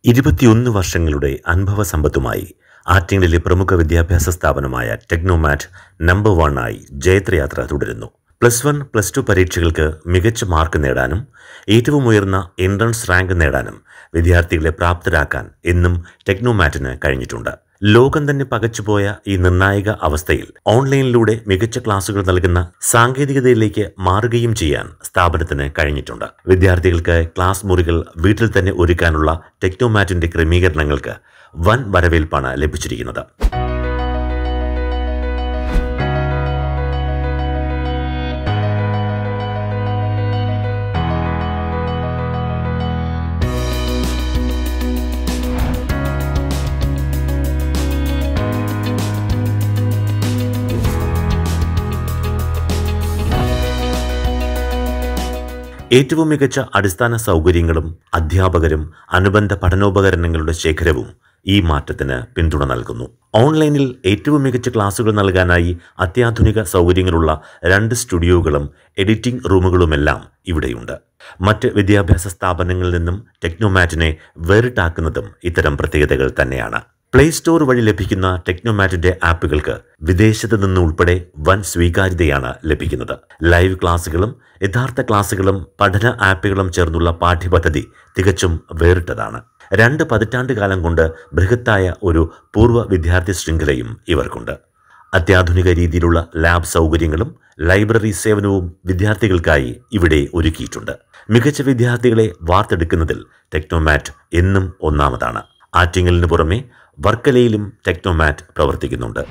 ഇരുപത്തിയൊന്ന് വർഷങ്ങളുടെ അനുഭവ സമ്പത്തുമായി ആറ്റിങ്ങലിലെ പ്രമുഖ വിദ്യാഭ്യാസ സ്ഥാപനമായ ടെക്നോമാറ്റ് നമ്പർ വൺ ആയി ജയത്രയാത്ര തുടരുന്നു പ്ലസ് വൺ പ്ലസ് ടു പരീക്ഷകൾക്ക് മികച്ച മാർക്ക് നേടാനും ഏറ്റവും ഉയർന്ന എൻട്രൻസ് റാങ്ക് നേടാനും വിദ്യാർത്ഥികളെ പ്രാപ്തരാക്കാൻ എന്നും ടെക്നോമാറ്റിന് കഴിഞ്ഞിട്ടുണ്ട് ലോകം തന്നെ പകച്ചുപോയ ഈ നിർണായക അവസ്ഥയിൽ ഓൺലൈനിലൂടെ മികച്ച ക്ലാസുകൾ നൽകുന്ന സാങ്കേതികതയിലേക്ക് മാറുകയും ചെയ്യാൻ സ്ഥാപനത്തിന് കഴിഞ്ഞിട്ടുണ്ട് വിദ്യാർത്ഥികൾക്ക് ക്ലാസ് മുറികൾ വീട്ടിൽ തന്നെ ഒരുക്കാനുള്ള ടെക്നോമാറ്റിന്റെ ക്രമീകരണങ്ങൾക്ക് വൻ വരവേൽപ്പാണ് ലഭിച്ചിരിക്കുന്നത് ഏറ്റവും മികച്ച അടിസ്ഥാന സൗകര്യങ്ങളും അധ്യാപകരും അനുബന്ധ പഠനോപകരണങ്ങളുടെ ശേഖരവും ഈ മാറ്റത്തിന് പിന്തുണ നൽകുന്നു ഓൺലൈനിൽ ഏറ്റവും മികച്ച ക്ലാസുകൾ നൽകാനായി അത്യാധുനിക സൗകര്യങ്ങളുള്ള രണ്ട് സ്റ്റുഡിയോകളും എഡിറ്റിംഗ് റൂമുകളുമെല്ലാം ഇവിടെയുണ്ട് മറ്റ് വിദ്യാഭ്യാസ സ്ഥാപനങ്ങളിൽ നിന്നും ടെക്നോമാറ്റിനെ വേറിട്ടാക്കുന്നതും ഇത്തരം പ്രത്യേകതകൾ തന്നെയാണ് പ്ലേ സ്റ്റോർ വഴി ലഭിക്കുന്ന ടെക്നോമാറ്റിന്റെ ആപ്പുകൾക്ക് വിദേശത്ത് നിന്ന് ഉൾപ്പെടെ വൻ സ്വീകാര്യതയാണ് ലഭിക്കുന്നത് ലൈവ് ക്ലാസുകളും യഥാർത്ഥ ക്ലാസുകളും പഠന ആപ്പുകളും ചേർന്നുള്ള പാഠ്യപദ്ധതി തികച്ചും വേറിട്ടതാണ് രണ്ട് പതിറ്റാണ്ട് കാലം കൊണ്ട് ബൃഹത്തായ ഒരു പൂർവ്വ വിദ്യാർത്ഥി ശൃംഖലയും ഇവർക്കുണ്ട് അത്യാധുനിക രീതിയിലുള്ള ലാബ് സൗകര്യങ്ങളും ലൈബ്രറി സേവനവും വിദ്യാർത്ഥികൾക്കായി ഇവിടെ ഒരുക്കിയിട്ടുണ്ട് മികച്ച വിദ്യാർത്ഥികളെ വാർത്തെടുക്കുന്നതിൽ ടെക്നോമാറ്റ് എന്നും ഒന്നാമതാണ് ആറ്റിങ്ങലിന് പുറമെ വർക്കലയിലും ടെക്നോമാറ്റ് പ്രവർത്തിക്കുന്നുണ്ട്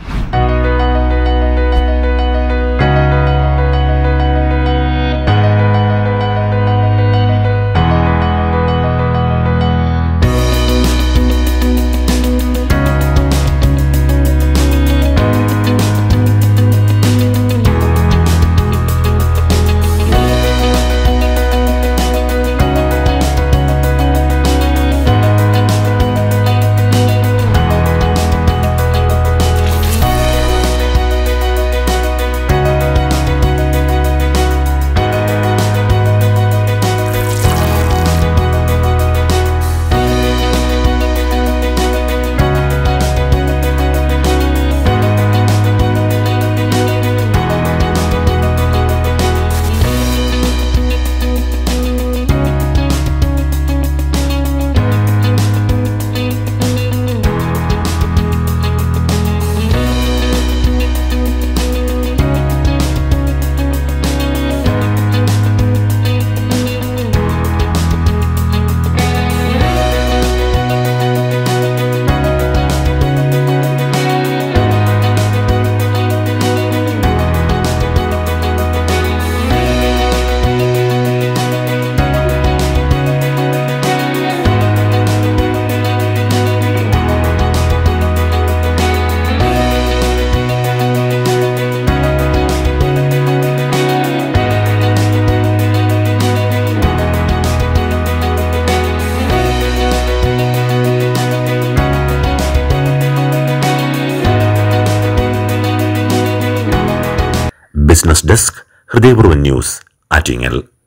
ബിസിനസ് ഡെസ്ക് ഹൃദയപൂർവ്വം ന്യൂസ് ആറ്റിങ്ങൽ